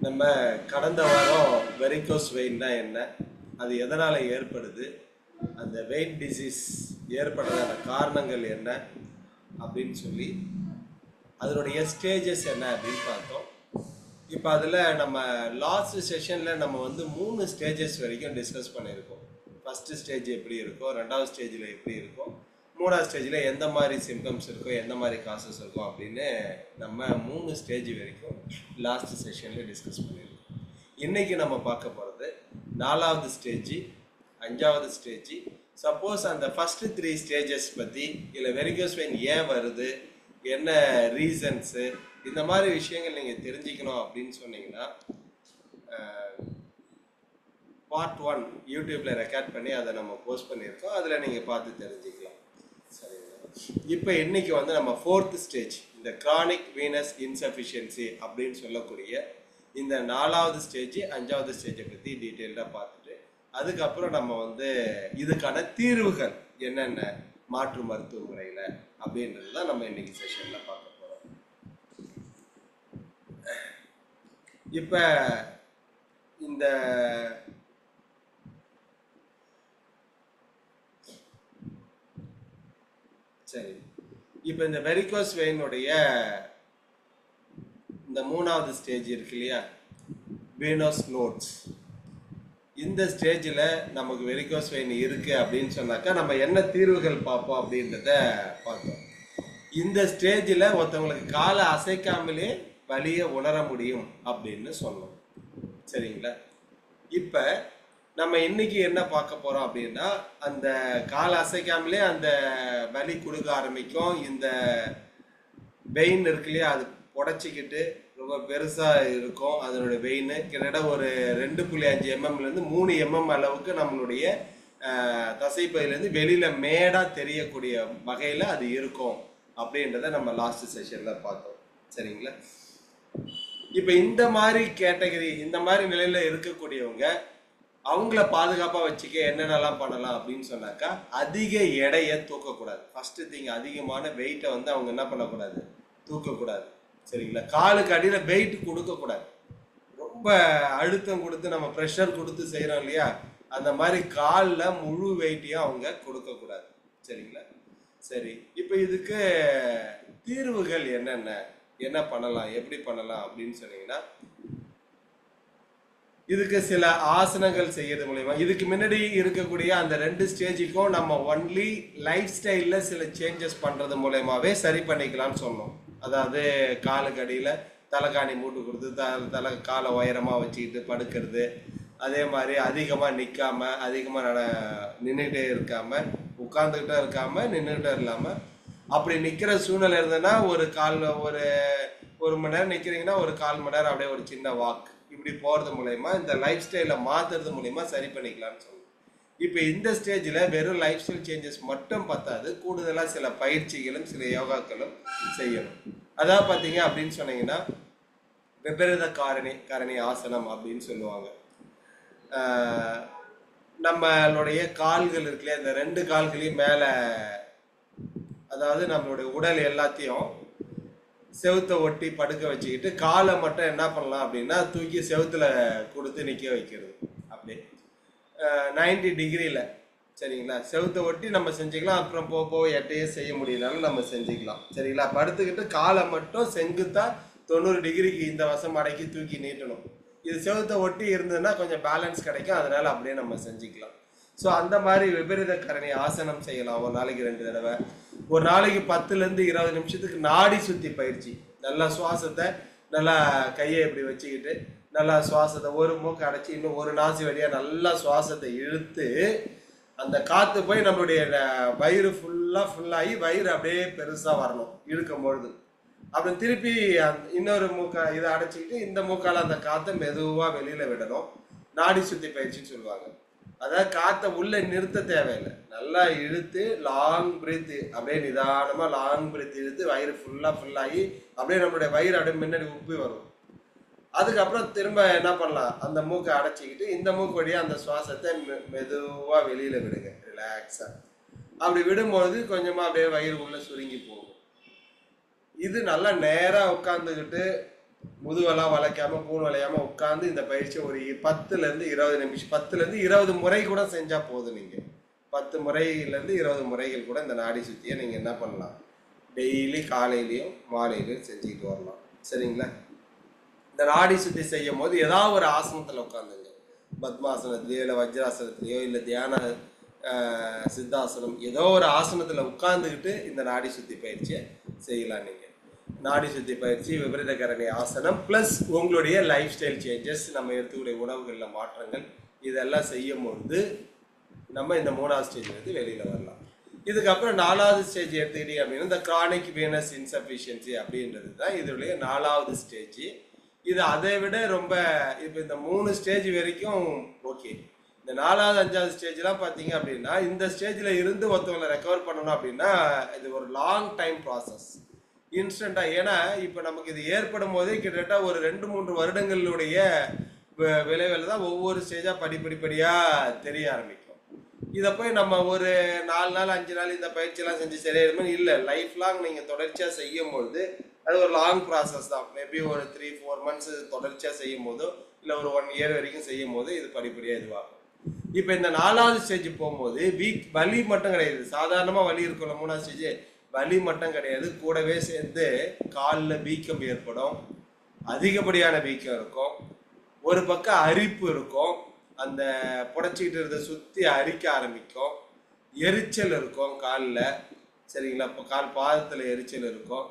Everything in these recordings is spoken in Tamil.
நம்ம கடந்த வாரம் வெரிகோஸ் வெயின்னா என்ன அது எதனால் ஏற்படுது அந்த வெயின் டிசீஸ் ஏற்படுறதான காரணங்கள் என்ன அப்படின்னு சொல்லி அதனுடைய ஸ்டேஜஸ் என்ன அப்படின்னு பார்த்தோம் இப்போ அதில் நம்ம லாஸ்ட் செஷனில் நம்ம வந்து மூணு ஸ்டேஜஸ் வரைக்கும் டிஸ்கஸ் பண்ணியிருக்கோம் ஃபஸ்ட்டு ஸ்டேஜ் எப்படி இருக்கும் ரெண்டாவது ஸ்டேஜில் எப்படி இருக்கும் மூணாவது ஸ்டேஜில் எந்த மாதிரி சிம்டம்ஸ் இருக்கும் எந்த மாதிரி காசஸ் இருக்கும் அப்படின்னு நம்ம மூணு ஸ்டேஜ் வரைக்கும் லாஸ்ட் செஷனில் டிஸ்கஸ் பண்ணியிருக்கோம் இன்றைக்கி நம்ம பார்க்க போகிறது நாலாவது ஸ்டேஜ் அஞ்சாவது ஸ்டேஜ் சப்போஸ் அந்த ஃபஸ்ட்டு த்ரீ ஸ்டேஜஸ் பற்றி இல்லை வெரிகோஸ் வெயின் ஏன் வருது என்ன ரீசன்ஸு இந்த மாதிரி விஷயங்கள் நீங்கள் தெரிஞ்சுக்கணும் அப்படின்னு சொன்னீங்கன்னா பார்ட் ஒன் யூடியூப்பில் ரெக்கார்ட் பண்ணி அதை நம்ம போஸ்ட் பண்ணியிருக்கோம் அதில் நீங்கள் பார்த்து தெரிஞ்சுக்கலாம் சரிங்களா இப்போ இன்னைக்கு வந்து நம்ம ஃபோர்த் ஸ்டேஜ் இந்த chronic வீனஸ் இன்சஃபிஷியன்சி அப்படின்னு சொல்லக்கூடிய இந்த நாலாவது ஸ்டேஜ் அஞ்சாவது ஸ்டேஜை பற்றி டீட்டெயில்டாக பார்த்துட்டு அதுக்கப்புறம் நம்ம வந்து இதுக்கான தீர்வுகள் என்னென்ன மாற்று மருத்துவ முறையில் அப்படின்றது தான் நம்ம இன்னைக்கு செஷனில் பார்க்க போகிறோம் இப்போ இந்த சரி இப்போ இந்த வெரிகோஸ் வெயினுடைய இந்த மூணாவது ஸ்டேஜ் இருக்கு இல்லையா வீனோஸ் நோட்ஸ் இந்த ஸ்டேஜில் நமக்கு வெரிகோஸ் வெயின் இருக்கு அப்படின்னு சொன்னாக்கா நம்ம என்ன தீர்வுகள் பார்ப்போம் அப்படின்றத பார்த்தோம் இந்த ஸ்டேஜில் ஒருத்தவங்களுக்கு காலை அசைக்காமலே வலியை உணர முடியும் அப்படின்னு சொன்னோம் சரிங்களா இப்போ நம்ம இன்னைக்கு என்ன பார்க்க போறோம் அப்படின்னா அந்த கால் அசைக்காமலே அந்த வலி கொடுக்க ஆரம்பிக்கும் இந்த வெயின் இருக்கு இல்லையா அது புடச்சிக்கிட்டு ரொம்ப பெருசா இருக்கும் அதனுடைய வெயின் கிட்டத்தட்ட ஒரு ரெண்டு புள்ளி அஞ்சு எம்எம்லேருந்து மூணு எம்எம் அளவுக்கு நம்மளுடைய ஆஹ், தசைப்பையிலேருந்து வெளியில மேடா தெரியக்கூடிய வகையில அது இருக்கும் அப்படின்றத நம்ம லாஸ்ட் செஷன்ல பார்த்தோம் சரிங்களா இப்போ இந்த மாதிரி கேட்டகரி இந்த மாதிரி நிலையில இருக்கக்கூடியவங்க அவங்கள பாதுகாப்பா வச்சுக்க என்னென்னலாம் பண்ணலாம் அப்படின்னு சொன்னாக்கா அதிக எடையை தூக்கக்கூடாது ஃபர்ஸ்ட் திங் அதிகமான வெயிட்டை வந்து அவங்க என்ன பண்ணக்கூடாது தூக்கக்கூடாது சரிங்களா காலுக்கு அடியில் வெயிட் கொடுக்கக்கூடாது ரொம்ப அழுத்தம் கொடுத்து நம்ம ப்ரெஷர் கொடுத்து செய்கிறோம் இல்லையா அந்த மாதிரி காலில் முழு வெயிட்டையும் அவங்க கொடுக்கக்கூடாது சரிங்களா சரி இப்போ இதுக்கு தீர்வுகள் என்னென்ன என்ன பண்ணலாம் எப்படி பண்ணலாம் அப்படின்னு சொன்னீங்கன்னா இதுக்கு சில ஆசனங்கள் செய்யறது மூலயமா இதுக்கு முன்னாடி இருக்கக்கூடிய அந்த ரெண்டு ஸ்டேஜுக்கும் நம்ம ஒன்லி லைஃப் ஸ்டைலில் சில சேஞ்சஸ் பண்ணுறது மூலயமாவே சரி பண்ணிக்கலாம்னு சொன்னோம் அதாவது காலுக்கு அடியில் தலைக்காணி மூட்டு கொடுத்து த தலை காலை உயரமாக வச்சுக்கிட்டு படுக்கிறது அதே மாதிரி அதிகமாக நிற்காம அதிகமாக நட நின்றுட்டே இருக்காம உட்காந்துக்கிட்டே இருக்காம நின்றுக்கிட்டே இல்லாமல் அப்படி நிற்கிற சூழ்நிலை இருந்ததுன்னா ஒரு கால் ஒரு ஒரு மணி நேரம் நிற்கிறீங்கன்னா ஒரு கால் மணி நேரம் அப்படியே ஒரு சின்ன வாக் இப்படி போகிறது மூலயமா இந்த லைஃப் ஸ்டைலை மாற்றுறது மூலயமா சரி பண்ணிக்கலாம்னு சொல்லுவோம் இப்போ இந்த ஸ்டேஜில் வெறும் லைஃப் ஸ்டைல் சேஞ்சஸ் மட்டும் பத்தாது கூடுதலாக சில பயிற்சிகளும் சில யோகாக்களும் செய்யணும் அதாவது பார்த்தீங்க அப்படின்னு சொன்னீங்கன்னா விபரீத காரணி காரணி ஆசனம் அப்படின்னு சொல்லுவாங்க ஆஹ் நம்மளுடைய கால்கள் இருக்குல்லையா இந்த ரெண்டு கால்களையும் மேலே அதாவது நம்மளுடைய உடல் எல்லாத்தையும் செவுத்த ஒட்டி படுக்க வச்சுக்கிட்டு காலை மட்டும் என்ன பண்ணலாம் அப்படின்னா தூக்கி செவுத்துல கொடுத்து நிற்க வைக்கிறது அப்படியே நைன்டி டிகிரியில் சரிங்களா செவுத்த ஒட்டி நம்ம செஞ்சுக்கலாம் அப்புறம் போக போக எட்டையே செய்ய முடியலனாலும் நம்ம செஞ்சுக்கலாம் சரிங்களா படுத்துக்கிட்டு காலை மட்டும் செங்குத்தா தொண்ணூறு டிகிரிக்கு இந்த வசம் அடக்கி தூக்கி நீட்டணும் இது செவுத்த ஒட்டி இருந்ததுன்னா கொஞ்சம் பேலன்ஸ் கிடைக்கும் அதனால அப்படியே நம்ம செஞ்சுக்கலாம் ஸோ அந்த மாதிரி விபரீத கரணி ஆசனம் செய்யலாம் ஒரு நாளைக்கு ரெண்டு தடவை ஒரு நாளைக்கு பத்துலேருந்து இருபது நிமிஷத்துக்கு நாடி சுத்தி பயிற்சி நல்லா சுவாசத்தை நல்லா கையை இப்படி வச்சுக்கிட்டு நல்லா சுவாசத்தை ஒரு மூக்கு அடைச்சி இன்னும் ஒரு நாசி வழியாக நல்லா சுவாசத்தை இழுத்து அந்த காற்று போய் நம்மளுடைய அஹ், வயிறு ஃபுல்லாக ஃபுல்லாகி வயிறு அப்படியே பெருசாக வரணும் இழுக்கும் பொழுது அப்புறம் திருப்பி அந்த இன்னொரு மூக்கை இதை அடைச்சிக்கிட்டு இந்த மூக்கால அந்த காற்றை மெதுவாக வெளியில் விடணும் நாடி சுத்தி பயிற்சின்னு சொல்லுவாங்க அதாவது காற்றை உள்ள நிறுத்த தேவையில்லை நல்லா இழுத்து லாங் பிரீத் அப்படியே நிதானமா லாங் பிரீத் இழுத்து வயிறு ஃபுல்லா ஃபுல்லாகி அப்படியே நம்மளுடைய வயிறு அப்படியே முன்னாடி உப்பி வரும் அதுக்கப்புறம் திரும்ப என்ன பண்ணலாம் அந்த மூக்கை அடைச்சிக்கிட்டு இந்த மூக்கு வழியா அந்த சுவாசத்தை மெ- மெதுவா வெளியில விடுங்க ரிலாக்ஸா அப்படி விடும்போது கொஞ்சமா அப்படியே வயிறு உள்ள சுருங்கி போகும் இது நல்லா நேரா உட்காந்துக்கிட்டு முதுவெல்லாம் வளைக்காம கூண் வளையாம உட்காந்து இந்த பயிற்சியை ஒரு இ- பத்துல இருந்து இருபது நிமிஷம் பத்துல இருந்து இருபது முறை கூட செஞ்சா போதும் நீங்க பத்து முறையில இருந்து இருபது முறைகள் கூட இந்த நாடி சுத்தியை நீங்க என்ன பண்ணலாம் டெய்லி காலையிலயும் மாலையிலயும் செஞ்சுக்கிட்டு வரலாம் சரிங்களா இந்த நாடி சுத்தி செய்யும் போது ஏதாவது ஒரு ஆசனத்துல உட்காந்துங்க பத்மாசனத்திலயோ இல்லை வஜ்ராசனத்திலயோ இல்லை தியான ஆஹ், சித்தாசனம் ஏதோ ஒரு ஆசனத்துல உட்கார்ந்துக்கிட்டு இந்த நாடி சுத்தி பயிற்சியை செய்யலாம் நீங்க நாடி சுத்தி பயிற்சி விபரீத கரணி ஆசனம் ப்ளஸ் உங்களுடைய லைஃப் ஸ்டைல் சேஞ்சஸ் நம்ம எடுத்துக்கூடிய உணவுகளில் மாற்றங்கள் இதெல்லாம் செய்யும் பொழுது நம்ம இந்த மூணாவது ஸ்டேஜ் வந்து வெளியில வரலாம் இதுக்கப்புறம் நாலாவது ஸ்டேஜ் எடுத்துக்கிட்டீங்க அப்படின்னா இந்த கிரானிக் வீனஸ் இன்சஃபிஷியன்சி அப்படின்றது தான் இதனுடைய நாலாவது ஸ்டேஜ் இது அதை விட ரொம்ப இப்போ இந்த மூணு ஸ்டேஜ் வரைக்கும் ஓகே இந்த நாலாவது அஞ்சாவது ஸ்டேஜ்லாம் பார்த்தீங்க அப்படின்னா இந்த ஸ்டேஜில் இருந்து ஒருத்தவங்களை ரெக்கவர் பண்ணணும் அப்படின்னா இது ஒரு லாங் டைம் ப்ராசஸ் இன்ஸ்டண்ட்டாக ஏன்னா இப்போ நமக்கு இது ஏற்படும் போதே கிட்டத்தட்ட ஒரு ரெண்டு மூன்று வருடங்களுடைய வி- விளைவுகள் தான் ஒவ்வொரு ஸ்டேஜாக படிப்படிப்படியாக தெரிய ஆரம்பிக்கும் இதை போய் நம்ம ஒரு நாலு நாள் அஞ்சு நாள் இந்த பயிற்சியெல்லாம் செஞ்சு சரியாயிருமே இல்லை லைஃப் லாங் நீங்கள் தொடர்ச்சியாக செய்யும் பொழுது அது ஒரு லாங் ப்ராசஸ் தான் மேபி ஒரு த்ரீ ஃபோர் மந்த்ஸ் தொடர்ச்சியாக செய்யும் போதோ இல்லை ஒரு ஒன் இயர் வரைக்கும் செய்யும் போது இது படிப்படியாக இதுவாகும் இப்போ இந்த நாலாவது ஸ்டேஜ் போகும்போது வீக் வலி மட்டும் கிடையாது சாதாரணமாக வலி இருக்கும்ல மூணாவது ஸ்டேஜ் வலி மட்டும் கிடையாது கூடவே சேர்ந்து காலில் வீக்கம் ஏற்படும் அதிகப்படியான வீக்கம் இருக்கும் ஒரு பக்கம் அரிப்பு இருக்கும் அந்த புடைச்சிக்கிட்டு இருந்த சுற்றி அரிக்க ஆரம்பிக்கும் எரிச்சல் இருக்கும் காலில் சரிங்களா இப்போ கால் பாதத்தில் எரிச்சல் இருக்கும்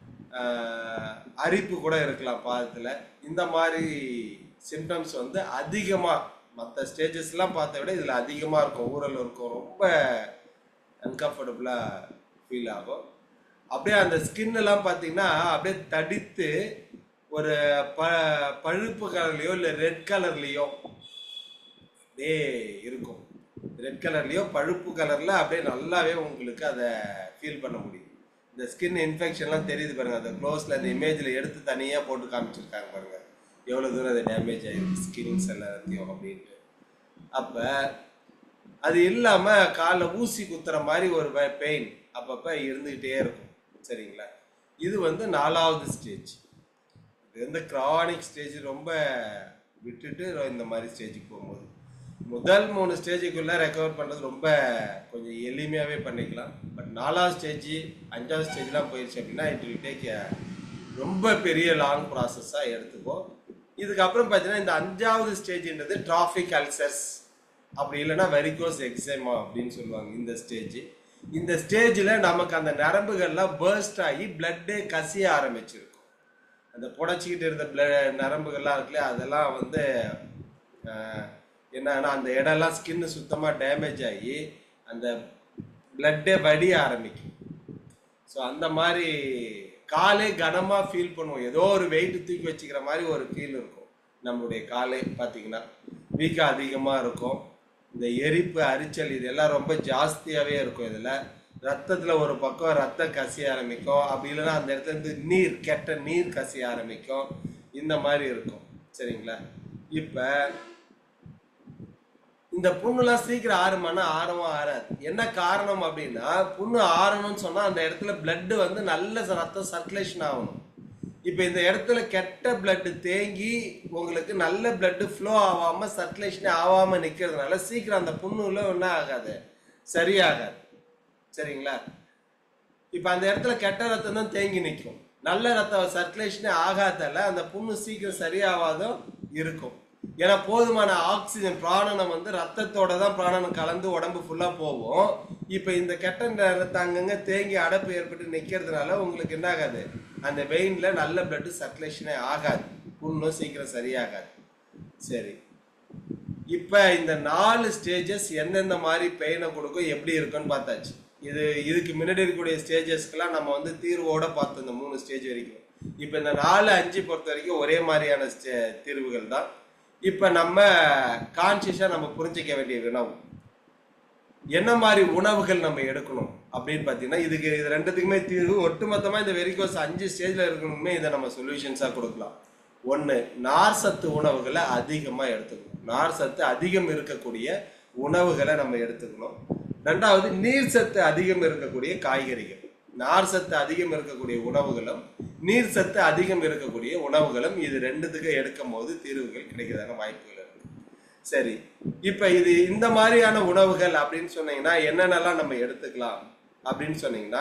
ஆஹ் அரிப்பு கூட இருக்கலாம் பாதத்தில் இந்த மாதிரி சிம்டம்ஸ் வந்து அதிகமாக மற்ற ஸ்டேஜஸ்லாம் பார்த்த விட இதில் அதிகமாக இருக்கும் ஊரல் இருக்கும் ரொம்ப அன்கம்ஃபர்டபுளாக ஃபீல் ஆகும் அப்படியே அந்த ஸ்கின் எல்லாம் பார்த்தீங்கன்னா அப்படியே தடித்து ஒரு ப பழுப்பு கலர்லையோ இல்லை ரெட் கலர்லேயோ அப்படியே இருக்கும் ரெட் கலர்லேயோ பழுப்பு கலரில் அப்படியே நல்லாவே உங்களுக்கு அதை ஃபீல் பண்ண முடியும் இந்த ஸ்கின் இன்ஃபெக்ஷன்லாம் தெரியுது பாருங்க அந்த க்ளோஸில் அந்த இமேஜில் எடுத்து தனியாக போட்டு காமிச்சிருக்காங்க பாருங்க எவ்வளோ தூரம் அது டேமேஜ் ஆகிருக்கு ஸ்கின்ஸ் எல்லாத்தையும் அப்படின்ட்டு அப்போ அது இல்லாமல் காலில் ஊசி குத்துற மாதிரி ஒரு பெயின் அப்பப்போ இருந்துக்கிட்டே இருக்கும் சரிங்களா இது வந்து நாலாவது ஸ்டேஜ் இது வந்து கிரானிக் ஸ்டேஜ் ரொம்ப விட்டுட்டு இந்த மாதிரி ஸ்டேஜுக்கு போகும்போது முதல் மூணு ஸ்டேஜுக்குள்ளே ரெக்கவர் பண்ணுறது ரொம்ப கொஞ்சம் எளிமையாகவே பண்ணிக்கலாம் பட் நாலாவது ஸ்டேஜ் அஞ்சாவது ஸ்டேஜ்லாம் போயிடுச்சு அப்படின்னா இட் வில் டேக் ரொம்ப பெரிய லாங் ப்ராசஸாக எடுத்துக்கும் இதுக்கப்புறம் பார்த்தீங்கன்னா இந்த அஞ்சாவது ஸ்டேஜ்ன்றது டிராஃபிக் அல்சர்ஸ் அப்படி இல்லைன்னா வெரிகோஸ் எக்ஸேமா அப்படின்னு சொல்லுவாங்க இந்த ஸ்டேஜ் இந்த ஸ்டேஜில் நமக்கு அந்த நரம்புகள்லாம் பேர்ஸ்ட் ஆகி பிளட்டே கசிய ஆரம்பிச்சிருக்கும் அந்த புடைச்சிக்கிட்டு இருந்த பிள நரம்புகள்லாம் இருக்குல்ல அதெல்லாம் வந்து ஆஹ், என்னன்னா அந்த இடம்லாம் ஸ்கின்னு சுத்தமாக டேமேஜ் ஆகி அந்த பிளட்டே வடிய ஆரம்பிக்கும் ஸோ அந்த மாதிரி காலே கனமாக ஃபீல் பண்ணுவோம் ஏதோ ஒரு வெயிட் தூக்கி வச்சுக்கிற மாதிரி ஒரு ஃபீல் இருக்கும் நம்மளுடைய காலே பார்த்தீங்கன்னா வீக்கம் அதிகமாக இருக்கும் இந்த எரிப்பு அரிச்சல் இதெல்லாம் ரொம்ப ஜாஸ்தியாகவே இருக்கும் இதில் ரத்தத்தில் ஒரு பக்கம் ரத்தம் கசிய ஆரம்பிக்கும் அப்படி இல்லைன்னா அந்த இடத்துல இருந்து நீர் கெட்ட நீர் கசிய ஆரம்பிக்கும் இந்த மாதிரி இருக்கும் சரிங்களா இப்போ இந்த புண்ணுலாம் சீக்கிரம் ஆறுமானா ஆறவும் ஆறாது என்ன காரணம் அப்படின்னா புண்ணு ஆறணும்னு சொன்னா அந்த இடத்துல blood வந்து நல்ல ரத்தம் சர்க்குலேஷன் ஆகணும் இப்போ இந்த இடத்துல கெட்ட blood தேங்கி உங்களுக்கு நல்ல blood ஃப்ளோ ஆகாம சர்க்குலேஷனே ஆகாம நிக்கிறதுனால சீக்கிரம் அந்த புண்ணுல என்ன ஆகாது சரியாகாது சரிங்களா இப்போ அந்த இடத்துல கெட்ட ரத்தம் தான் தேங்கி நிற்கும் நல்ல ரத்தம் சர்க்குலேஷனே ஆகாதால அந்த புண்ணு சீக்கிரம் சரியாகாதும் இருக்கும் ஏன்னா போதுமான ஆக்சிஜன் பிராணனம் வந்து ரத்தத்தோட தான் பிராணனம் கலந்து உடம்பு ஃபுல்லாக போகும் இப்போ இந்த கெட்ட ரத்தம் அங்கங்கே தேங்கி அடைப்பு ஏற்பட்டு நிற்கிறதுனால உங்களுக்கு என்ன ஆகாது அந்த வெயினில் நல்ல பிளட் சர்க்குலேஷனே ஆகாது புண்ணும் சீக்கிரம் சரியாகாது சரி இப்போ இந்த நாலு ஸ்டேஜஸ் எந்தெந்த மாதிரி பெயினை கொடுக்கும் எப்படி இருக்குன்னு பார்த்தாச்சு இது இதுக்கு முன்னாடி இருக்கக்கூடிய ஸ்டேஜஸ்க்கெல்லாம் நம்ம வந்து தீர்வோட பார்த்தோம் இந்த மூணு ஸ்டேஜ் வரைக்கும் இப்போ இந்த நாலு அஞ்சு பொறுத்த வரைக்கும் ஒரே மாதிரியான ஸ்டே தீர்வுகள் தான் இப்போ நம்ம கான்சியஸாக நம்ம புரிஞ்சிக்க வேண்டிய வினவு என்ன மாதிரி உணவுகள் நம்ம எடுக்கணும் அப்படின்னு பார்த்தீங்கன்னா இதுக்கு இது ரெண்டுத்துக்குமே தீர்வு ஒட்டுமொத்தமாக இந்த வெரிகோஸ் அஞ்சு ஸ்டேஜில் இருக்கணுமே இதை நம்ம சொல்யூஷன்ஸாக கொடுக்கலாம் ஒன்று நார் சத்து உணவுகளை அதிகமாக எடுத்துக்கணும் நார் சத்து அதிகம் இருக்கக்கூடிய உணவுகளை நம்ம எடுத்துக்கணும் ரெண்டாவது நீர் சத்து அதிகம் இருக்கக்கூடிய காய்கறிகள் நார் சத்து அதிகம் இருக்கக்கூடிய உணவுகளும் நீர் சத்து அதிகம் இருக்கக்கூடிய உணவுகளும் இது ரெண்டுத்துக்கு எடுக்கும் போது தீர்வுகள் கிடைக்கிறதான வாய்ப்புகள் இருக்கு சரி இப்ப இது இந்த மாதிரியான உணவுகள் அப்படின்னு சொன்னீங்கன்னா என்னென்னலாம் நம்ம எடுத்துக்கலாம் அப்படின்னு சொன்னீங்கன்னா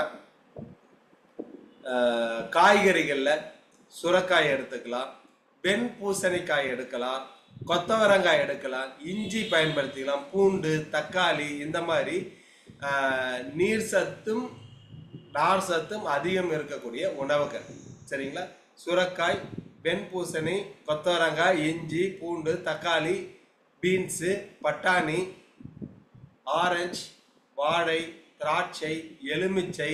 ஆஹ், காய்கறிகள்ல சுரக்காய் எடுத்துக்கலாம் வெண் பூசணிக்காய் எடுக்கலாம் கொத்தவரங்காய் எடுக்கலாம் இஞ்சி பயன்படுத்திக்கலாம் பூண்டு தக்காளி இந்த மாதிரி ஆஹ், நீர் சத்தும் நார் சத்தும் அதிகம் இருக்கக்கூடிய உணவுகள் சரிங்களா சுரக்காய் வெண்பூசணி கொத்தவரங்காய் இஞ்சி பூண்டு தக்காளி பீன்ஸு பட்டாணி ஆரஞ்சு வாழை திராட்சை எலுமிச்சை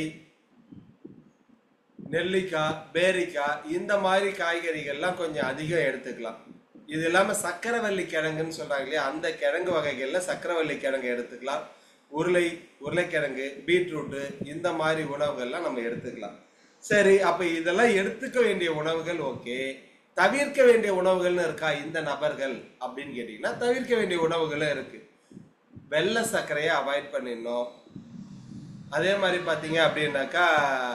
நெல்லிக்காய் பேரிக்காய் இந்த மாதிரி காய்கறிகள்லாம் கொஞ்சம் அதிகம் எடுத்துக்கலாம் இது இல்லாமல் சக்கரவள்ளி கிழங்குன்னு சொல்றாங்க இல்லையா அந்த கிழங்கு வகைகளில் சக்கரவள்ளி கிழங்கு எடுத்துக்கலாம் உருளை உருளைக்கிழங்கு பீட்ரூட்டு இந்த மாதிரி உணவுகள்லாம் நம்ம எடுத்துக்கலாம் சரி அப்போ இதெல்லாம் எடுத்துக்க வேண்டிய உணவுகள் ஓகே தவிர்க்க வேண்டிய உணவுகள்னு இருக்கா இந்த நபர்கள் அப்படின்னு கேட்டிங்கன்னா தவிர்க்க வேண்டிய உணவுகளும் இருக்கு வெள்ளை சர்க்கரையை அவாய்ட் பண்ணிடணும் அதே மாதிரி பார்த்தீங்க அப்படின்னாக்கா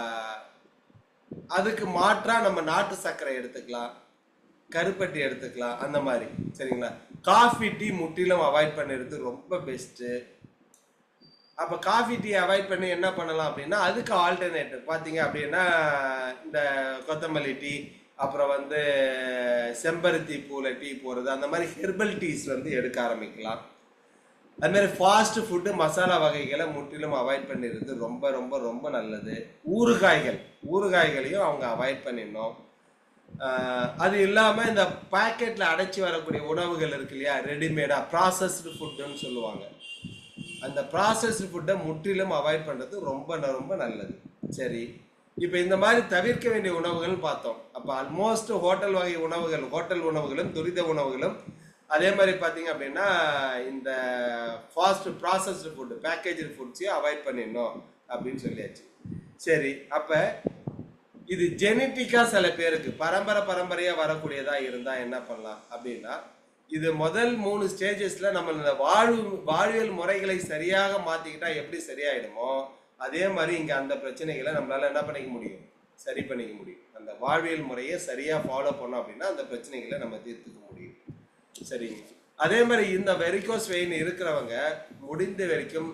அதுக்கு மாற்றா நம்ம நாட்டு சர்க்கரை எடுத்துக்கலாம் கருப்பட்டி எடுத்துக்கலாம் அந்த மாதிரி சரிங்களா காஃபி டீ முற்றிலும் அவாய்ட் பண்ணிடுறது ரொம்ப பெஸ்ட்டு அப்போ காஃபி டீ அவாய்ட் பண்ணி என்ன பண்ணலாம் அப்படின்னா அதுக்கு ஆல்டர்னேட்டிவ் பார்த்தீங்க அப்படின்னா இந்த கொத்தமல்லி டீ அப்புறம் வந்து செம்பருத்தி பூல டீ போடுறது அந்த மாதிரி ஹெர்பல் டீஸ் வந்து எடுக்க ஆரம்பிக்கலாம் அது மாதிரி ஃபாஸ்ட் ஃபுட்டு மசாலா வகைகளை முற்றிலும் அவாய்ட் பண்ணிடுறது ரொம்ப ரொம்ப ரொம்ப நல்லது ஊறுகாய்கள் ஊறுகாய்களையும் அவங்க அவாய்ட் பண்ணிடணும் ஆஹ் அது இல்லாமல் இந்த பாக்கெட்டில் அடைச்சி வரக்கூடிய உணவுகள் இருக்கு இல்லையா ரெடிமேடாக ப்ராசஸ்டு ஃபுட்டுன்னு சொல்லுவாங்க அந்த ப்ராசஸ்டு ஃபுட்டை முற்றிலும் அவாய்ட் பண்ணுறது ரொம்ப ந- ரொம்ப நல்லது சரி இப்போ இந்த மாதிரி தவிர்க்க வேண்டிய உணவுகள் பார்த்தோம் அப்போ ஆல்மோஸ்ட் ஹோட்டல் வகை உணவுகள் ஹோட்டல் உணவுகளும் துரித உணவுகளும் அதே மாதிரி பார்த்தீங்க அப்படின்னா இந்த ஃபாஸ்ட் ப்ராசஸ்டு ஃபுட்டு பேக்கேஜ் ஃபுட்ஸையும் அவாய்ட் பண்ணிடணும் அப்படின்னு சொல்லியாச்சு சரி அப்போ இது ஜெனட்டிக்கா சில பேருக்கு பரம்பரை பரம்பரையா வரக்கூடியதா இருந்தா என்ன பண்ணலாம் அப்படின்னா இது முதல் மூணு ஸ்டேஜஸ்ல நம்ம இந்த வாழ்வு வாழ்வியல் முறைகளை சரியாக மாத்திக்கிட்டா எப்படி சரியாயிடுமோ அதே மாதிரி இங்க அந்த பிரச்சனைகளை நம்மளால என்ன பண்ணிக்க முடியும் சரி பண்ணிக்க முடியும் அந்த வாழ்வியல் முறையை சரியா ஃபாலோ பண்ணோம் அப்படின்னா அந்த பிரச்சனைகளை நம்ம தீர்த்துக்க முடியும் சரிங்க அதே மாதிரி இந்த வெரிகோஸ் வெயின் இருக்கிறவங்க முடிந்த வரைக்கும்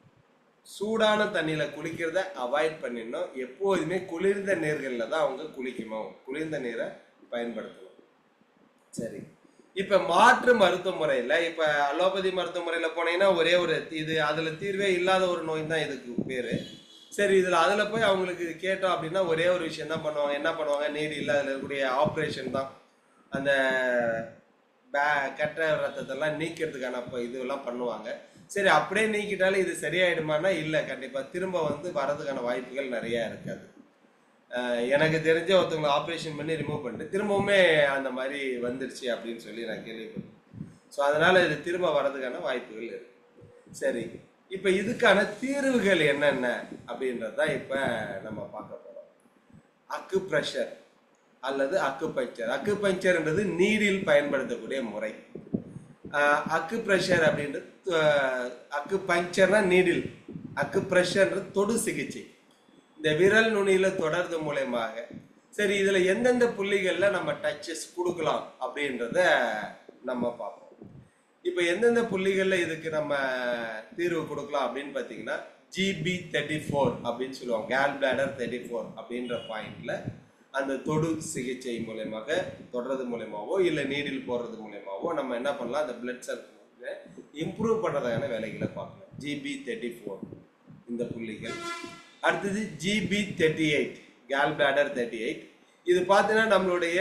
சூடான தண்ணியில குளிக்கிறத அவாய்ட் பண்ணிடணும் எப்போதுமே குளிர்ந்த நீர்களில் தான் அவங்க குளிக்கணும் குளிர்ந்த நீரை பயன்படுத்தணும் சரி இப்ப மாற்று மருத்துவ முறையில இப்ப அலோபதி மருத்துவ முறையில போனீங்கன்னா ஒரே ஒரு இது அதுல தீர்வே இல்லாத ஒரு நோய் தான் இதுக்கு பேரு சரி இதுல அதுல போய் அவங்களுக்கு கேட்டோம் அப்படின்னா ஒரே ஒரு விஷயம் தான் பண்ணுவாங்க என்ன பண்ணுவாங்க நீடி இல்ல அதுல இருக்கக்கூடிய ஆப்ரேஷன் தான் அந்த பே கெட்ட ரத்தத்தெல்லாம் நீக்கிறதுக்கான இப்போ இதுவெல்லாம் பண்ணுவாங்க சரி அப்படியே நீக்கிட்டாலும் இது சரியாயிடுமானா இல்லை கண்டிப்பாக திரும்ப வந்து வரதுக்கான வாய்ப்புகள் நிறையா இருக்காது அஹ் எனக்கு தெரிஞ்ச ஒருத்தவங்களை ஆப்ரேஷன் பண்ணி ரிமூவ் பண்ணிட்டு திரும்பவுமே அந்த மாதிரி வந்துருச்சு அப்படின்னு சொல்லி நான் கேள்விப்பட்டேன் ஸோ அதனால் இது திரும்ப வரதுக்கான வாய்ப்புகள் இருக்கு சரி இப்போ இதுக்கான தீர்வுகள் என்னென்ன அப்படின்றது தான் இப்போ நம்ம பார்க்க போகிறோம் அக்கு ப்ரெஷர் அல்லது அக்கு பஞ்சர் அக்கு பஞ்சர்ன்றது நீரில் பயன்படுத்தக்கூடிய முறை ஆஹ் அக்கு ப்ரெஷர் அப்படின்றது அஹ் அக்கு பஞ்சர்னா நீடில் அக்கு ப்ரெஷர்ன்றது தொடு சிகிச்சை இந்த விரல் நுனியில தொடர்றது மூலயமாக சரி இதுல எந்தெந்த புள்ளிகள்ல நம்ம டச்சஸ் கொடுக்கலாம் அப்படின்றத நம்ம பார்ப்போம் இப்போ எந்தெந்த புள்ளிகள்ல இதுக்கு நம்ம தீர்வு கொடுக்கலாம் அப்படின்னு பார்த்தீங்கன்னா ஜிபி தேர்ட்டி ஃபோர் அப்படின்னு சொல்லுவாங்க கேல் பிளாடர் தேர்ட்டி ஃபோர் அப்படின்ற பாயிண்ட்ல அந்த தொடு சிகிச்சை மூலயமாக தொடர்றது மூலயமாவோ இல்லை நீடில் போடுறது மூலயமாவோ நம்ம என்ன பண்ணலாம் அந்த பிளட் சர்க்குலேஷனை இம்ப்ரூவ் பண்ணுறதுக்கான வேலைகளை பார்க்கலாம் ஜிபி தேர்ட்டி ஃபோர் இந்த புள்ளிகள் அடுத்தது GB thirty eight gallbladder thirty eight இது பார்த்தீங்கன்னா நம்மளுடைய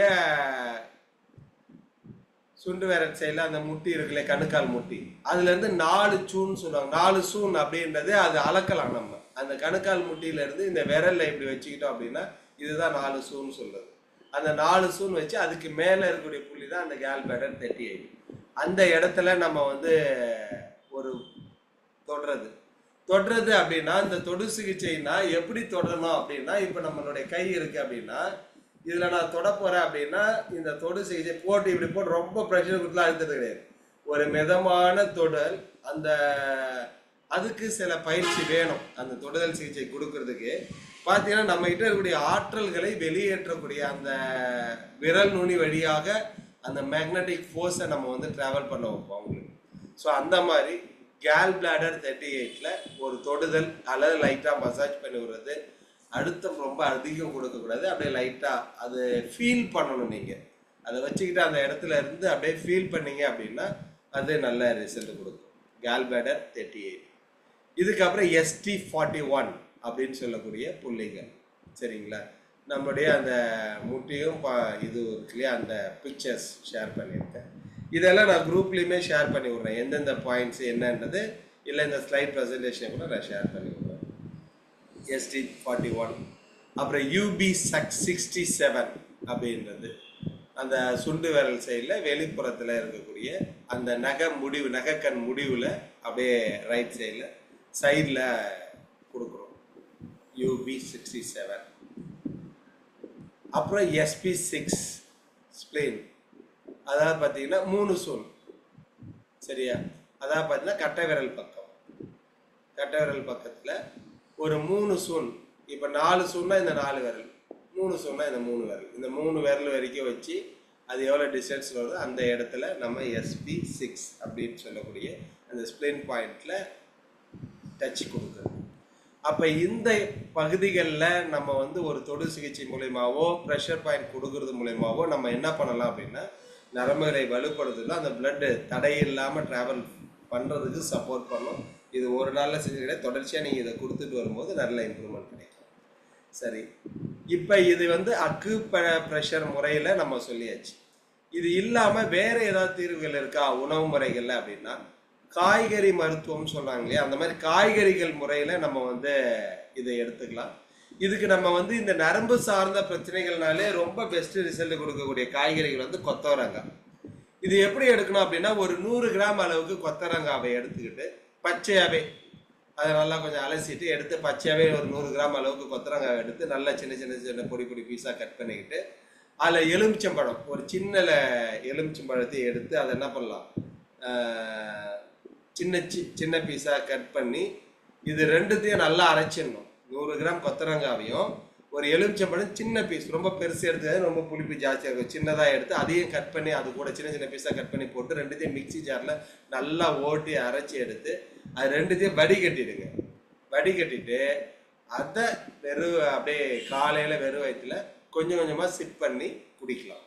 சுண்டு விரல் சைடில் அந்த முட்டி இருக்குல்ல கணுக்கால் முட்டி அதுல இருந்து நாலு சூன்னு சொல்லுவாங்க நாலு சூன் அப்படின்றது அது அளக்கலாம் நம்ம அந்த கணுக்கால் முட்டியில இருந்து இந்த விரல்ல இப்படி வச்சுக்கிட்டோம் அப்படின்னா இதுதான் நாலு சூன்னு சொல்றது அந்த நாலு சூன் வச்சு அதுக்கு மேல இருக்கக்கூடிய புள்ளி தான் அந்த கேல் பேட்டர் தேர்ட்டி எயிட் அந்த இடத்துல நம்ம வந்து ஒரு தொடுறது தொடுறது அப்படின்னா இந்த தொடு சிகிச்சைனா எப்படி தொடரணும் அப்படின்னா இப்போ நம்மளுடைய கை இருக்கு அப்படின்னா இதுல நான் தொட போறேன் அப்படின்னா இந்த தொடு சிகிச்சை போட்டு இப்படி போட்டு ரொம்ப ப்ரெஷர் கொடுத்துலாம் அழுத்தது கிடையாது ஒரு மிதமான தொடல் அந்த அதுக்கு சில பயிற்சி வேணும் அந்த தொடுதல் சிகிச்சை கொடுக்கறதுக்கு பார்த்தீங்கன்னா நம்ம கிட்ட இருக்கக்கூடிய ஆற்றல்களை வெளியேற்றக்கூடிய அந்த விரல் நுனி வழியாக அந்த மேக்னெட்டிக் ஃபோர்ஸை நம்ம வந்து டிராவல் பண்ண வைப்போம் அவங்களுக்கு ஸோ அந்த மாதிரி கேல் பிளாடர் தேர்ட்டி எயிட்டில் ஒரு தொடுதல் அல்லது லைட்டாக மசாஜ் பண்ணி விடுறது அழுத்தம் ரொம்ப அதிகம் கொடுக்கக்கூடாது அப்படியே லைட்டாக அது ஃபீல் பண்ணணும் நீங்கள் அதை வச்சுக்கிட்டு அந்த இடத்துல இருந்து அப்படியே ஃபீல் பண்ணீங்க அப்படின்னா அது நல்ல ரிசல்ட் கொடுக்கும் கேல் பிளாடர் தேர்ட்டி எயிட் இதுக்கப்புறம் எஸ்டி ஃபார்ட்டி ஒன் அப்படின்னு சொல்லக்கூடிய புள்ளிகள் சரிங்களா நம்முடைய அந்த முட்டையும் பா- இது இருக்கு இல்லையா அந்த பிக்சர்ஸ் ஷேர் பண்ணியிருக்கேன் இதெல்லாம் நான் குரூப்லேயுமே ஷேர் பண்ணி விட்றேன் எந்தெந்த பாயிண்ட்ஸ் என்னன்றது இல்லை இந்த ஸ்லைட் ப்ரெசன்டேஷன் கூட நான் ஷேர் பண்ணி விட்றேன் எஸ்டி ஃபார்ட்டி ஒன் அப்புறம் யூபி சக் சிக்ஸ்டி செவன் அப்படின்றது அந்த சுண்டு விரல் சைடில் வெளிப்புறத்தில் இருக்கக்கூடிய அந்த நகை முடிவு நகைக்கண் முடிவில் அப்படியே ரைட் சைடில் சைடில் கொடுக்குறோம் யூபி சிக்ஸ்டி செவன் அப்புறம் எஸ்பி சிக்ஸ் ஸ்பிளேன் அதாவது பார்த்தீங்கன்னா மூணு சூன் சரியா அதாவது பார்த்தீங்கன்னா கட்டை விரல் பக்கம் கட்டை விரல் பக்கத்தில் ஒரு மூணு சூன் இப்போ நாலு சூன்னா இந்த நாலு விரல் மூணு சூன்னா இந்த மூணு விரல் இந்த மூணு விரல் வரைக்கும் வச்சு அது எவ்வளோ டிஸ்டன்ஸ் வருதோ அந்த இடத்துல நம்ம எஸ்பி சிக்ஸ் அப்படின்னு சொல்லக்கூடிய அந்த ஸ்பிளின் பாயிண்டில் டச் கொடுக்குறது அப்போ இந்த பகுதிகளில் நம்ம வந்து ஒரு தொடு சிகிச்சை மூலயமாவோ ப்ரெஷர் பாயிண்ட் கொடுக்கறது மூலயமாவோ நம்ம என்ன பண்ணலாம் அப்படின்னா நரம்புகளை வலுப்படுத்துதல் அந்த பிளட்டு தடை இல்லாமல் ட்ராவல் பண்ணுறதுக்கு சப்போர்ட் பண்ணும் இது ஒரு நாளில் செஞ்சு கிடையாது தொடர்ச்சியாக நீங்கள் இதை கொடுத்துட்டு வரும்போது நல்ல இம்ப்ரூவ்மெண்ட் கிடைக்கும் சரி இப்போ இது வந்து அக்கு ப்ரெஷர் முறையில் நம்ம சொல்லியாச்சு இது இல்லாமல் வேற ஏதாவது தீர்வுகள் இருக்கா உணவு முறைகள்ல அப்படின்னா காய்கறி மருத்துவம் சொல்றாங்க இல்லையா அந்த மாதிரி காய்கறிகள் முறையில நம்ம வந்து இதை எடுத்துக்கலாம் இதுக்கு நம்ம வந்து இந்த நரம்பு சார்ந்த பிரச்சனைகள்னாலே ரொம்ப பெஸ்ட் ரிசல்ட் கொடுக்கக்கூடிய காய்கறிகள் வந்து கொத்தவரங்காய் இது எப்படி எடுக்கணும் அப்படின்னா ஒரு நூறு கிராம் அளவுக்கு கொத்தரங்காவை எடுத்துக்கிட்டு பச்சையாவே அதை நல்லா கொஞ்சம் அலசிட்டு எடுத்து பச்சையாவே ஒரு நூறு கிராம் அளவுக்கு கொத்தரங்காய் எடுத்து நல்லா சின்ன சின்ன சின்ன பொடி பொடி பீஸாக கட் பண்ணிக்கிட்டு அதில் எலுமிச்சம்பழம் ஒரு சின்ன எலுமிச்சம்பழத்தை எடுத்து அதை என்ன பண்ணலாம் ஆஹ், சின்ன சி சின்ன பீஸாக கட் பண்ணி இது ரெண்டுத்தையும் நல்லா அரைச்சிடணும் நூறு கிராம் கொத்தரங்காவையும் ஒரு எலுமிச்சம்பழம் சின்ன பீஸ் ரொம்ப பெருசு எடுத்து ரொம்ப புளிப்பு ஜாஸ்தியாக இருக்கும் சின்னதாக எடுத்து அதையும் கட் பண்ணி அது கூட சின்ன சின்ன பீஸாக கட் பண்ணி போட்டு ரெண்டுத்தையும் மிக்ஸி ஜாரில் நல்லா ஓட்டி அரைச்சி எடுத்து அது ரெண்டுத்தையும் வடிகட்டிடுங்க வடிகட்டிட்டு அதை வெறும் அப்படியே காலையில் வெறும் வயிற்றுல கொஞ்சம் கொஞ்சமாக சிப் பண்ணி குடிக்கலாம்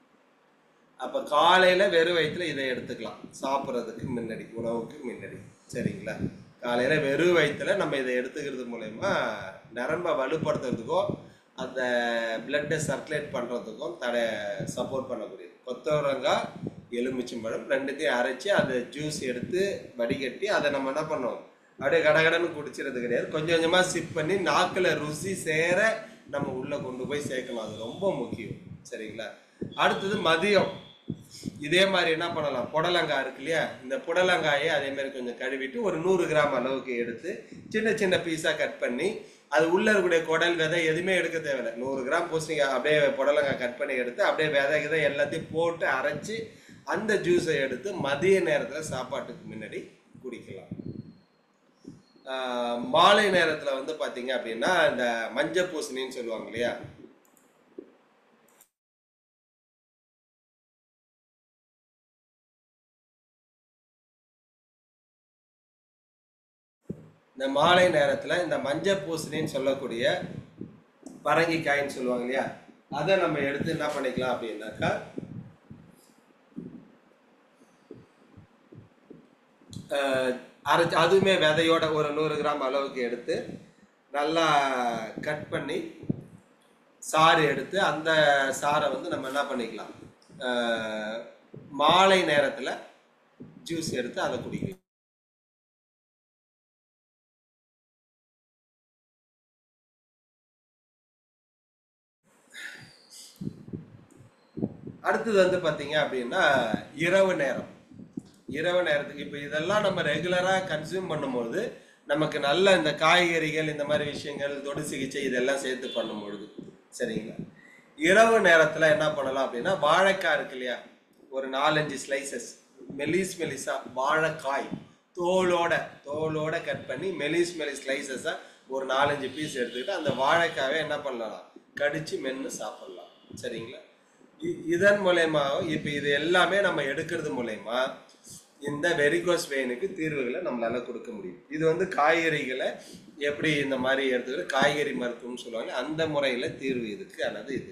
அப்போ காலையில் வெறும் வயிற்றுல இதை எடுத்துக்கலாம் சாப்பிட்றதுக்கு முன்னாடி உணவுக்கு முன்னாடி சரிங்களா காலையில் வெறும் வயிற்றுல நம்ம இதை எடுத்துக்கிறது மூலயமா நரம்பை வலுப்படுத்துறதுக்கும் அந்த பிளட்டை சர்க்குலேட் பண்ணுறதுக்கும் தடை சப்போர்ட் பண்ணக்கூடியது கொத்தவரங்காய் எலுமிச்சம்பழம் ரெண்டுத்தையும் அரைச்சி அதை ஜூஸ் எடுத்து வடிகட்டி அதை நம்ம என்ன பண்ணோம் அப்படியே கடகடன்னு குடிச்சிறது கிடையாது கொஞ்சம் கொஞ்சமாக சிப் பண்ணி நாக்கில் ருசி சேர நம்ம உள்ளே கொண்டு போய் சேர்க்கணும் அது ரொம்ப முக்கியம் சரிங்களா அடுத்தது மதியம் இதே மாதிரி என்ன பண்ணலாம் புடலங்காய் இருக்கு இல்லையா இந்த புடலங்காயை அதே மாதிரி கொஞ்சம் கழுவிட்டு ஒரு நூறு கிராம் அளவுக்கு எடுத்து சின்ன சின்ன பீஸாக கட் பண்ணி அது உள்ள இருக்கக்கூடிய குடல் விதை எதுவுமே எடுக்க தேவையில்லை நூறு கிராம் பூசணிக்காய் அப்படியே புடலங்காய் கட் பண்ணி எடுத்து அப்படியே விதை கிதை எல்லாத்தையும் போட்டு அரைச்சி அந்த ஜூஸை எடுத்து மதிய நேரத்தில் சாப்பாட்டுக்கு முன்னாடி குடிக்கலாம் ஆஹ் மாலை நேரத்தில் வந்து பார்த்தீங்க அப்படின்னா இந்த மஞ்சள் பூசணின்னு சொல்லுவாங்க இல்லையா இந்த மாலை நேரத்தில் இந்த மஞ்சள் பூசணின்னு சொல்லக்கூடிய பரங்கிக்காயின்னு சொல்லுவாங்க இல்லையா அதை நம்ம எடுத்து என்ன பண்ணிக்கலாம் அப்படின்னாக்கா ஆஹ் அரைச்சு அதுவுமே விதையோட ஒரு நூறு கிராம் அளவுக்கு எடுத்து நல்லா கட் பண்ணி சாறு எடுத்து அந்த சாறை வந்து நம்ம என்ன பண்ணிக்கலாம் ஆஹ் மாலை நேரத்தில் ஜூஸ் எடுத்து அதை குடிக்கலாம் அடுத்தது வந்து பார்த்தீங்க அப்படின்னா இரவு நேரம் இரவு நேரத்துக்கு இப்போ இதெல்லாம் நம்ம ரெகுலராக கன்சியூம் பண்ணும்பொழுது நமக்கு நல்ல இந்த காய்கறிகள் இந்த மாதிரி விஷயங்கள் தொடு சிகிச்சை இதெல்லாம் சேர்த்து பண்ணும்பொழுது சரிங்களா இரவு நேரத்தில் என்ன பண்ணலாம் அப்படின்னா வாழைக்காய் இருக்கு இல்லையா ஒரு நாலஞ்சு ஸ்லைசஸ் மெலிஸ் மெலிசா வாழைக்காய் தோலோட தோலோட கட் பண்ணி மெலிஸ் மெலிஸ் ஸ்லைசஸாக ஒரு நாலஞ்சு பீஸ் எடுத்துக்கிட்டு அந்த வாழைக்காவை என்ன பண்ணலாம் கடிச்சு மென்று சாப்பிடலாம் சரிங்களா இ- இதன் மூலயமா இப்போ இது எல்லாமே நம்ம எடுக்கிறது மூலயமா இந்த வெரிகோஸ் வெயினுக்கு தீர்வுகளை நம்மளால கொடுக்க முடியும் இது வந்து காய்கறிகளை எப்படி இந்த மாதிரி எடுத்துக்கிட்டு காய்கறி மருத்துவம்னு சொல்லுவாங்க அந்த முறையில் தீர்வு இதுக்கு ஆனது இது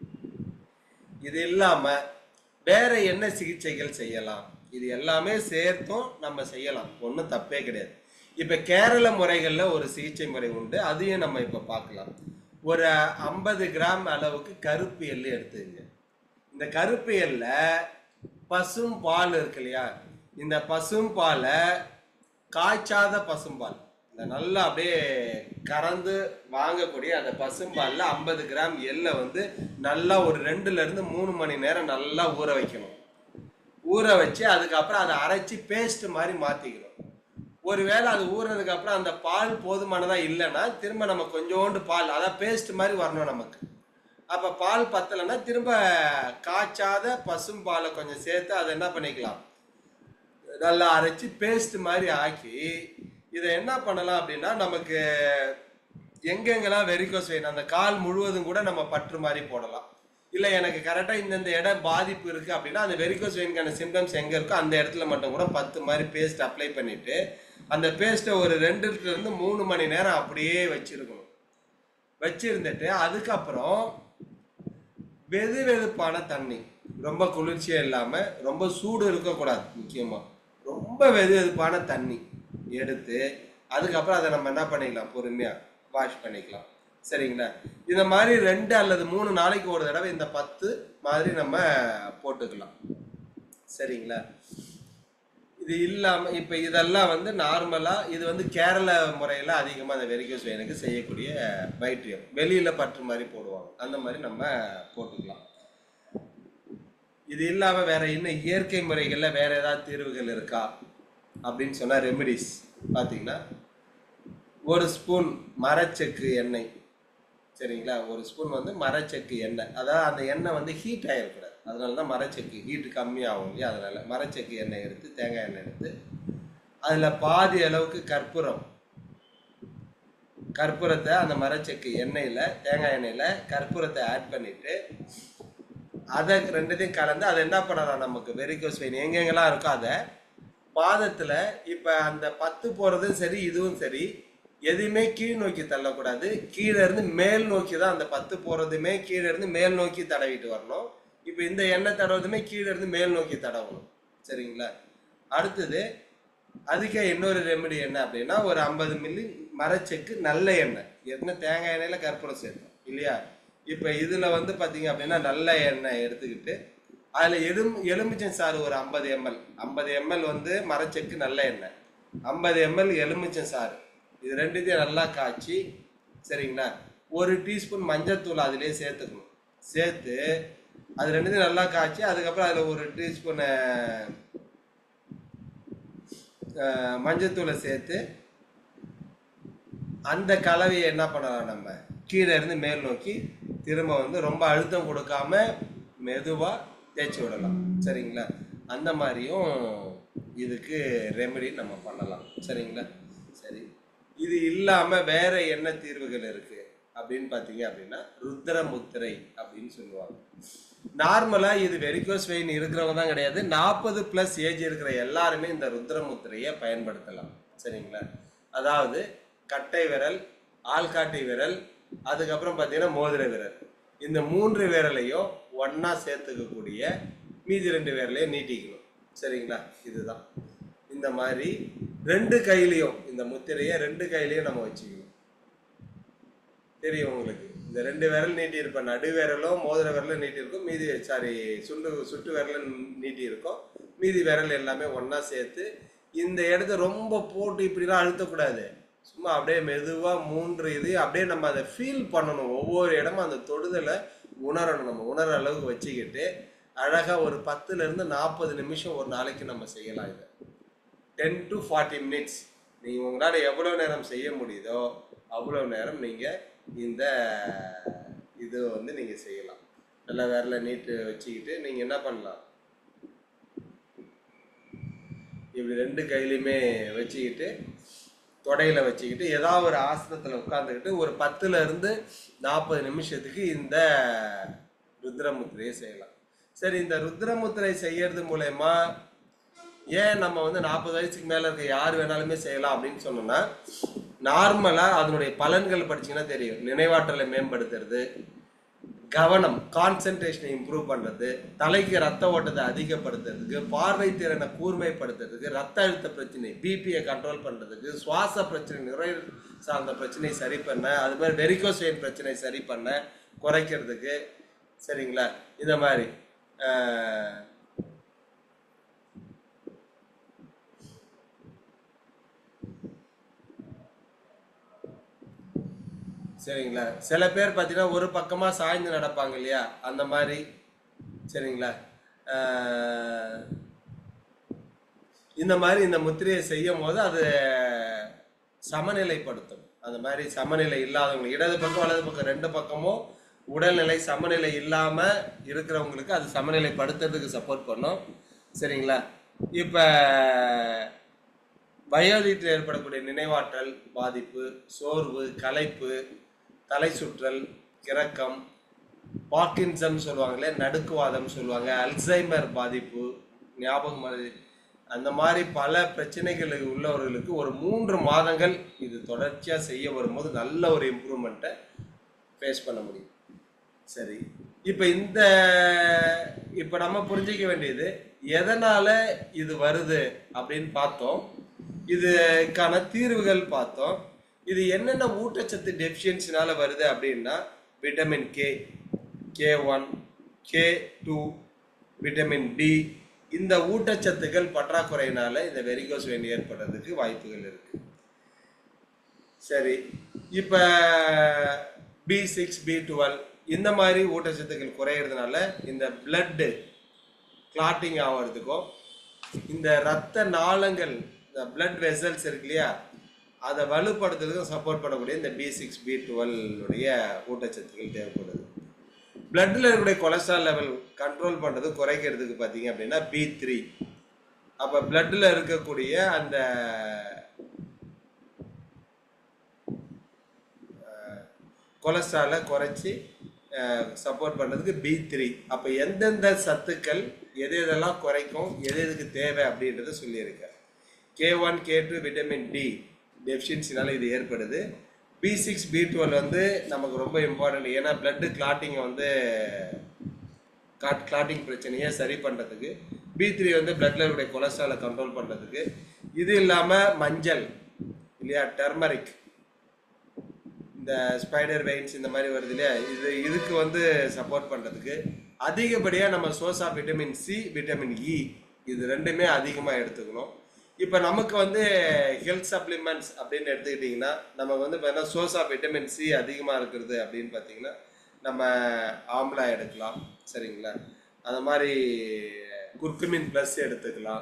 இது இல்லாம வேற என்ன சிகிச்சைகள் செய்யலாம் இது எல்லாமே சேர்த்தும் நம்ம செய்யலாம் ஒன்றும் தப்பே கிடையாது இப்ப கேரள முறைகள்ல ஒரு சிகிச்சை முறை உண்டு அதையும் நம்ம இப்ப பார்க்கலாம் ஒரு ஐம்பது கிராம் அளவுக்கு கருப்பு எள்ளு எடுத்துங்க இந்த கருப்பு எல்ல பசும் பால் இருக்கு இல்லையா இந்த பசும் பாலை காய்ச்சாத பசும்பால் இந்த நல்லா அப்படியே கறந்து வாங்கக்கூடிய அந்த பசும்பால்ல ஐம்பது கிராம் எள்ளை வந்து நல்லா ஒரு ரெண்டுல இருந்து மூணு மணி நேரம் நல்லா ஊற வைக்கணும் ஊற வச்சு அதுக்கப்புறம் அதை அரைச்சி பேஸ்ட் மாதிரி மாத்திக்கணும் ஒருவேளை அது ஊறினதுக்கு அப்புறம் அந்த பால் போதுமானதா இல்லைன்னா திரும்ப நம்ம கொஞ்சோண்டு பால் அதான் பேஸ்ட் மாதிரி வரணும் நமக்கு அப்ப பால் பத்தலைன்னா திரும்ப காய்ச்சாத பசும் பாலை கொஞ்சம் சேர்த்து அதை என்ன பண்ணிக்கலாம் நல்லா அரைச்சி பேஸ்ட் மாதிரி ஆக்கி இதை என்ன பண்ணலாம் அப்படின்னா நமக்கு எங்கெங்கெல்லாம் வெரிகோஸ் வெயின் அந்த கால் முழுவதும் கூட நம்ம பற்று மாதிரி போடலாம் இல்லை எனக்கு கரெக்டாக இந்தந்த இடம் பாதிப்பு இருக்குது அப்படின்னா அந்த வெரிகோஸ் வெயின்கான சிம்டம்ஸ் எங்கே இருக்கோ அந்த இடத்துல மட்டும் கூட பத்து மாதிரி பேஸ்ட் அப்ளை பண்ணிட்டு அந்த பேஸ்ட்டை ஒரு ரெண்டுல இருந்து மூணு மணி நேரம் அப்படியே வச்சிருக்கணும் வச்சிருந்துட்டு அதுக்கப்புறம் வெது வெதுப்பான தண்ணி ரொம்ப குளிர்ச்சியா இல்லாம ரொம்ப சூடு இருக்கக்கூடாது முக்கியமா ரொம்ப வெது வெதுப்பான தண்ணி எடுத்து அதுக்கப்புறம் அதை நம்ம என்ன பண்ணிக்கலாம் பொறுமையா வாஷ் பண்ணிக்கலாம் சரிங்களா இந்த மாதிரி ரெண்டு அல்லது மூணு நாளைக்கு ஒரு தடவை இந்த பத்து மாதிரி நம்ம போட்டுக்கலாம் சரிங்களா இது இல்லாம இப்ப இதெல்லாம் வந்து நார்மலா இது வந்து கேரள முறையில அதிகமா அந்த வெரிகோஸ் வெயினுக்கு செய்யக்கூடிய வைத்தியம் வெளியில பற்று மாதிரி போடுவாங்க அந்த மாதிரி நம்ம போட்டுக்கலாம் இது இல்லாம வேற இன்னும் இயற்கை முறைகள்ல வேற ஏதாவது தீர்வுகள் இருக்கா அப்படின்னு சொன்னா ரெமெடிஸ் பாத்தீங்கன்னா ஒரு ஸ்பூன் மரச்செக்கு எண்ணெய் சரிங்களா ஒரு ஸ்பூன் வந்து மரச்செக்கு எண்ணெய் அதாவது அந்த எண்ணெய் வந்து ஹீட் ஆகிடக்கூடாது அதனால தான் மரச்செக்கு ஹீட் கம்மியாகும் இல்லையா அதனால மரச்செக்கு எண்ணெய் எடுத்து தேங்காய் எண்ணெய் எடுத்து அதில் பாதி அளவுக்கு கற்பூரம் கற்பூரத்தை அந்த மரச்செக்கு எண்ணெயில் தேங்காய் எண்ணெயில் கற்பூரத்தை ஆட் பண்ணிட்டு அதை ரெண்டுத்தையும் கலந்து அதை என்ன பண்ணலாம் நமக்கு வெரிகோஸ் வெயின் எங்கெங்கெல்லாம் இருக்கோ அதை பாதத்தில் இப்போ அந்த பத்து போகிறதும் சரி இதுவும் சரி எதையுமே கீழ் நோக்கி தள்ளக்கூடாது கீழே இருந்து மேல் நோக்கி தான் அந்த பத்து போகிறதுமே கீழே இருந்து மேல் நோக்கி தடவிட்டு வரணும் இப்போ இந்த எண்ணெய் தடவுறதுமே கீழே இருந்து மேல் நோக்கி தடவணும் சரிங்களா அடுத்தது அதுக்கே இன்னொரு ரெமெடி என்ன அப்படின்னா ஒரு ஐம்பது மில்லி மரச்செக்கு நல்ல எண்ணெய் எண்ணெய் தேங்காய் எண்ணெயில் கற்பூரம் சேர்த்தோம் இல்லையா இப்போ இதில் வந்து பார்த்தீங்க அப்படின்னா நல்ல எண்ணெய் எடுத்துக்கிட்டு அதில் எலும் எலுமிச்சம் சாறு ஒரு ஐம்பது எம்எல் ஐம்பது எம்எல் வந்து மரச்செக்கு நல்ல எண்ணெய் ஐம்பது எம்எல் எலுமிச்சம் சாறு இது ரெண்டுத்தையும் நல்லா காய்ச்சி சரிங்களா ஒரு டீஸ்பூன் மஞ்சத்தூள் அதிலே சேர்த்துக்கணும் சேர்த்து அது ரெண்டுத்தையும் நல்லா காய்ச்சி அதுக்கப்புறம் அதில் ஒரு டீஸ்பூன் மஞ்சத்தூளை சேர்த்து அந்த கலவையை என்ன பண்ணலாம் நம்ம கீழே இருந்து மேல் நோக்கி திரும்ப வந்து ரொம்ப அழுத்தம் கொடுக்காம மெதுவா தேய்ச்சி விடலாம் சரிங்களா அந்த மாதிரியும் இதுக்கு ரெமெடி நம்ம பண்ணலாம் சரிங்களா சரி இது இல்லாம வேற என்ன தீர்வுகள் இருக்கு அப்படின்னு பார்த்தீங்க அப்படின்னா ருத்ர முத்திரை அப்படின்னு சொல்லுவாங்க நார்மலா இது வெரிகோஸ் வெயின் இருக்கிறவங்க தான் கிடையாது நாற்பது பிளஸ் ஏஜ் இருக்கிற எல்லாருமே இந்த ருத்ர முத்திரையை பயன்படுத்தலாம் சரிங்களா அதாவது கட்டை விரல் ஆள்காட்டி விரல் அதுக்கப்புறம் பார்த்தீங்கன்னா மோதிர விரல் இந்த மூன்று விரலையும் ஒண்ணா சேர்த்துக்கக்கூடிய மீதி ரெண்டு விரலையும் நீட்டிக்கணும் சரிங்களா இதுதான் இந்த மாதிரி ரெண்டு கையிலையும் இந்த முத்திரையை ரெண்டு கையிலையும் நம்ம வச்சுக்கணும் தெரியும் உங்களுக்கு இந்த ரெண்டு விரல் நீட்டி இருப்பேன் நடு விரலும் மோதிர விரலும் நீட்டி இருக்கும் மீதி சாரி சுண்டு சுட்டு விரலும் நீட்டி இருக்கும் மீதி விரல் எல்லாமே ஒண்ணா சேர்த்து இந்த இடத்த ரொம்ப போட்டு இப்படிலாம் அழுத்தக்கூடாது சும்மா அப்படியே மெதுவா மூன்று இது அப்படியே நம்ம அதை ஃபீல் பண்ணணும் ஒவ்வொரு இடமும் அந்த தொடுதலை உணரணும் நம்ம உணர அளவுக்கு வச்சுக்கிட்டு அழகா ஒரு பத்துல இருந்து நாற்பது நிமிஷம் ஒரு நாளைக்கு நம்ம செய்யலாம் இதை டென் டு ஃபார்ட்டி மினிட்ஸ் நீங்கள் உங்களால் எவ்வளோ நேரம் செய்ய முடியுதோ அவ்வளோ நேரம் நீங்கள் இந்த இது வந்து நீங்கள் செய்யலாம் நல்லா விரல நீட்டு வச்சுக்கிட்டு நீங்கள் என்ன பண்ணலாம் இப்படி ரெண்டு கையிலையுமே வச்சுக்கிட்டு தொடையில வச்சுக்கிட்டு ஏதாவது ஒரு ஆசனத்தில் உட்காந்துக்கிட்டு ஒரு பத்துல இருந்து நாற்பது நிமிஷத்துக்கு இந்த ருத்ரமுத்திரையை செய்யலாம் சரி இந்த ருத்ரமுத்திரை செய்யறது மூலயமா ஏன் நம்ம வந்து நாற்பது வயசுக்கு மேல இருக்க யார் வேணாலுமே செய்யலாம் அப்படின்னு சொன்னோம்னா நார்மலா அதனுடைய பலன்கள் படிச்சீங்கன்னா தெரியும் நினைவாற்றலை மேம்படுத்துறது கவனம் கான்சென்ட்ரேஷனை இம்ப்ரூவ் பண்றது தலைக்கு ரத்த ஓட்டத்தை அதிகப்படுத்துறதுக்கு பார்வை திறனை கூர்மைப்படுத்துறதுக்கு ரத்த அழுத்த பிரச்சனை பிபியை கண்ட்ரோல் பண்றதுக்கு சுவாச பிரச்சனை நுரையீரல் சார்ந்த பிரச்சனை சரி பண்ண அது மாதிரி வெரிகோஸ் வெயின் பிரச்சனை சரி பண்ண குறைக்கிறதுக்கு சரிங்களா இந்த மாதிரி ஆஹ், சரிங்களா சில பேர் பார்த்தீங்கன்னா ஒரு பக்கமாக சாய்ந்து நடப்பாங்க இல்லையா அந்த மாதிரி சரிங்களா ஆஹ் இந்த மாதிரி இந்த முத்திரையை செய்யும் போது அது சமநிலைப்படுத்தும் அந்த மாதிரி சமநிலை இல்லாதவங்க இடது பக்கம் வலது பக்கம் ரெண்டு பக்கமும் உடல்நிலை சமநிலை இல்லாமல் இருக்கிறவங்களுக்கு அது சமநிலைப்படுத்துறதுக்கு சப்போர்ட் பண்ணும் சரிங்களா இப்போ வயோதிகத்தில் ஏற்படக்கூடிய நினைவாற்றல் பாதிப்பு சோர்வு களைப்பு தலை சுற்றல் கிறக்கம் பார்க்கின்சம் சொல்லுவாங்களே நடுக்குவாதம் சொல்லுவாங்க அல்சைமர் பாதிப்பு ஞாபகம் மறதி அந்த மாதிரி பல பிரச்சனைகள் உள்ளவர்களுக்கு ஒரு மூன்று மாதங்கள் இது தொடர்ச்சியாக செய்ய வரும்போது நல்ல ஒரு இம்ப்ரூவ்மெண்ட்டை ஃபேஸ் பண்ண முடியும் சரி இப்போ இந்த இப்போ நம்ம புரிஞ்சிக்க வேண்டியது எதனால இது வருது அப்படின்னு பார்த்தோம் இதுக்கான தீர்வுகள் பார்த்தோம் இது என்னென்ன ஊட்டச்சத்து டெஃபிஷியன்சினால வருது அப்படின்னா vitamin K K one K two vitamin D இந்த ஊட்டச்சத்துக்கள் பற்றாக்குறையினால இந்த வெரிகோஸ் வெயின் ஏற்படுறதுக்கு வாய்ப்புகள் இருக்கு சரி இப்போ பி சிக்ஸ் பி டுவெல் இந்த மாதிரி ஊட்டச்சத்துக்கள் குறையிறதுனால இந்த பிளட்டு கிளாட்டிங் ஆகிறதுக்கும் இந்த ரத்த நாளங்கள் இந்த பிளட் வெசல்ஸ் இருக்கு இல்லையா அதை வலுப்படுத்துறதுக்கும் சப்போர்ட் பண்ணக்கூடிய இந்த பி சிக்ஸ் பி டுவெல்லுடைய ஊட்டச்சத்துக்கள் தேவைப்படுது பிளட்டில் இருக்கக்கூடிய கொலஸ்ட்ரால் லெவல் கண்ட்ரோல் பண்ணுறது குறைக்கிறதுக்கு பார்த்தீங்க அப்படின்னா பி த்ரீ அப்போ பிளட்டில் இருக்கக்கூடிய அந்த கொலஸ்ட்ராலை குறைச்சி சப்போர்ட் பண்ணுறதுக்கு பி த்ரீ அப்போ எந்தெந்த சத்துக்கள் எது எதெல்லாம் குறைக்கும் எது எதுக்கு தேவை அப்படின்றத சொல்லியிருக்கேன் K one K two vitamin D டெஃபிஷியன்சினால இது ஏற்படுது பி சிக்ஸ் பி டுவெல் வந்து நமக்கு ரொம்ப இம்பார்ட்டன்ட் ஏன்னா பிளட்டு கிளாட்டிங்கை வந்து காட் கிளாட்டிங் பிரச்சனையை சரி பண்ணுறதுக்கு பி த்ரீ வந்து பிளட்ல இருக்கக்கூடிய கொலஸ்ட்ராலை கண்ட்ரோல் பண்ணுறதுக்கு இது இல்லாமல் மஞ்சள் இல்லையா டர்மரிக் இந்த ஸ்பைடர் வெயின்ஸ் இந்த மாதிரி வருது இல்லையா இது இதுக்கு வந்து சப்போர்ட் பண்ணுறதுக்கு அதிகப்படியாக நம்ம source of vitamin C vitamin E இது ரெண்டுமே அதிகமாக எடுத்துக்கணும் இப்போ நமக்கு வந்து ஹெல்த் சப்ளிமெண்ட்ஸ் அப்படின்னு எடுத்துக்கிட்டிங்கன்னா நம்ம வந்து பார்த்தீங்கன்னா சோர்ஸ் ஆஃப் விட்டமின் சி அதிகமாக இருக்கிறது அப்படின்னு பார்த்தீங்கன்னா நம்ம ஆம்லா எடுக்கலாம் சரிங்களா அந்த மாதிரி குர்குமின் ப்ளஸ் எடுத்துக்கலாம்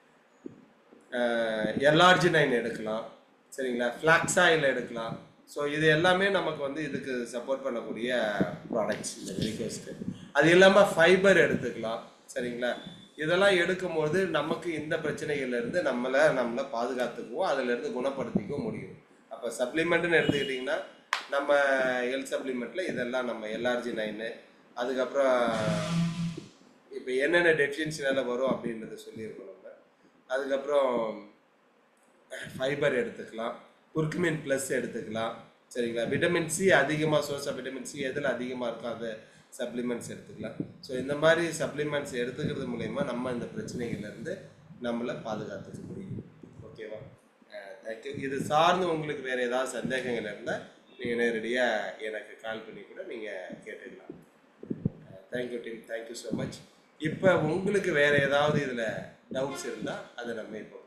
எல்ஆர்ஜினைன் எடுக்கலாம் சரிங்களா ஃப்ளாக்ஸ் ஆயில் எடுக்கலாம் ஸோ இது எல்லாமே நமக்கு வந்து இதுக்கு சப்போர்ட் பண்ணக்கூடிய ப்ராடக்ட்ஸ் இந்த வெரிகோஸ்க்கு அது இல்லாமல் ஃபைபர் எடுத்துக்கலாம் சரிங்களா இதெல்லாம் எடுக்கும்போது நமக்கு இந்த பிரச்சனைகள்ல இருந்து நம்மளை நம்மளை பாதுகாத்துக்குவோம் அதிலிருந்து குணப்படுத்திக்கவும் முடியும் அப்போ சப்ளிமெண்ட்னு எடுத்துக்கிட்டிங்கன்னா நம்ம ஹெல்த் சப்ளிமெண்ட்டில் இதெல்லாம் நம்ம எல்ஆர்ஜி நைனு அதுக்கப்புறம் இப்போ என்னென்ன டெஃபிஷியன்சினால வரும் அப்படின்றத சொல்லியிருக்கோம் நம்ம அதுக்கப்புறம் ஃபைபர் எடுத்துக்கலாம் குர்குமின் ப்ளஸ் எடுத்துக்கலாம் சரிங்களா விட்டமின் சி அதிகமாக சோர்ஸ் ஆஃப் விட்டமின் சி எதில் அதிகமாக இருக்கோ அந்த சப்ளிமெண்ட்ஸ் எடுத்துக்கலாம் ஸோ இந்த மாதிரி சப்ளிமெண்ட்ஸ் எடுத்துக்கிறது மூலயமா நம்ம இந்த பிரச்சனைகள்லேருந்து நம்மளை பாதுகாத்துக்க முடியும் ஓகேவா தேங்க்யூ இது சார்ந்து உங்களுக்கு வேறு ஏதாவது சந்தேகங்கள் இருந்தால் நீங்கள் நேரடியாக எனக்கு கால் பண்ணி கூட நீங்கள் கேட்டுக்கலாம் thank you team thank you so much இப்போ உங்களுக்கு வேறு ஏதாவது இதில் டவுட்ஸ் இருந்தால் அதை நம்ம இப்போ